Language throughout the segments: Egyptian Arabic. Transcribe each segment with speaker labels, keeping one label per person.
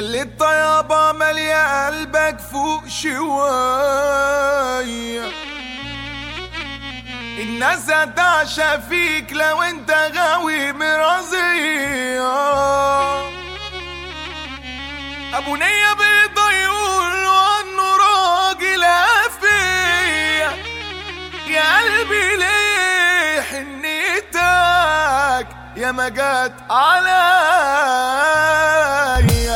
Speaker 1: ياللي الطيابة مالية قلبك فوق شوية الناس هتعشى فيك لو انت غاوي مرازية ابو نية بيضة يقول عنه راجل هفية يا قلبي ليه حنيتك يا ما جت عليا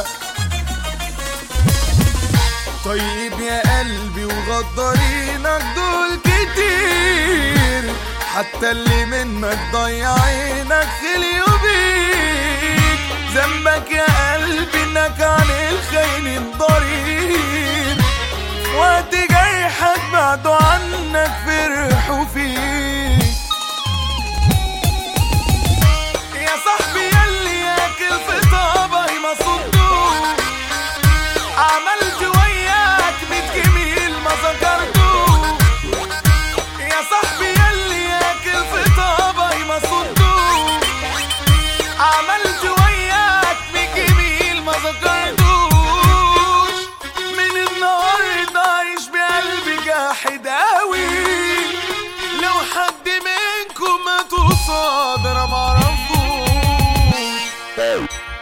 Speaker 1: طيب يا قلبي وغدارينك دول كتير حتى اللي منك ضيعينك خليوا بيك ذنبك يا قلبي انك عن الخاينين ضرير وقت جرحك بعدوا عنك فرحوا فيك يا صاحبي ياللي ياكل في طبقي ما صدوك عملت وياك ميت جميل ما ذكرتوك يا صاحبي ياللي ياكل في طبقي ما صدوك عملت وياك ميت جميل ما ذكرتوش من النهارده عايش بقلبي جاحد اوي لو حد منكم ما تصاد انا معرفوش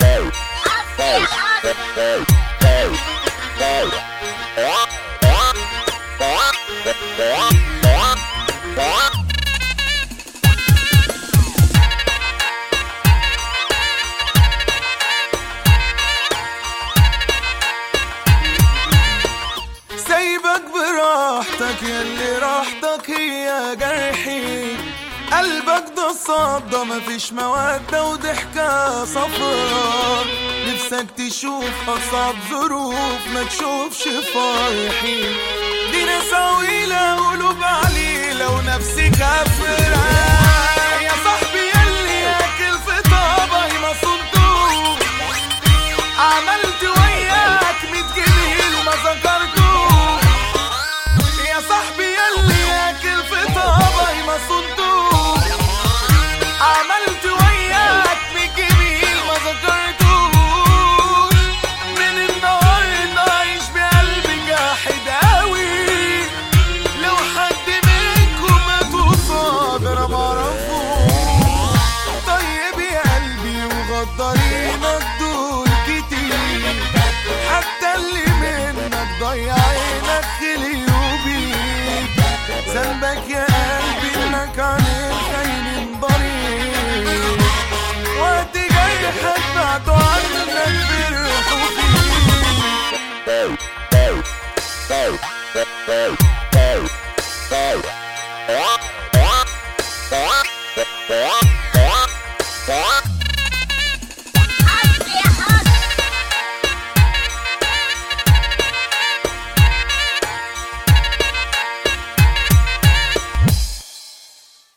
Speaker 1: سايبك براحتك ياللي راحتك هي جرحي قلبك ده صدى مفيش مودة وضحكة صفرا نفسك تشوف أصعب ظروف ما تشوفش فرحي دي ناس عويلة قلوب عليلة ونفسي كافرة يا صاحبي ياللي ياكل في طبقي ما صدوق عملت وياك ميت جميل ما ذكرتوش يا صاحبي ياللي ياكل في طبقي ما صدوق عملت وياك ميت جميل ما ذكرتوش من النهارده عايش بقلبي جاحد اوي لو حد منكم ما تصاد انا معرفوش طيب يا قلبي وغدارينك دول كتير حتى اللي منك ضيعينك خليوا بيك ذنبك يا قلبي انك عن الخاينين ضرير وقت جرحك بعدوا عنك فرحوا فيك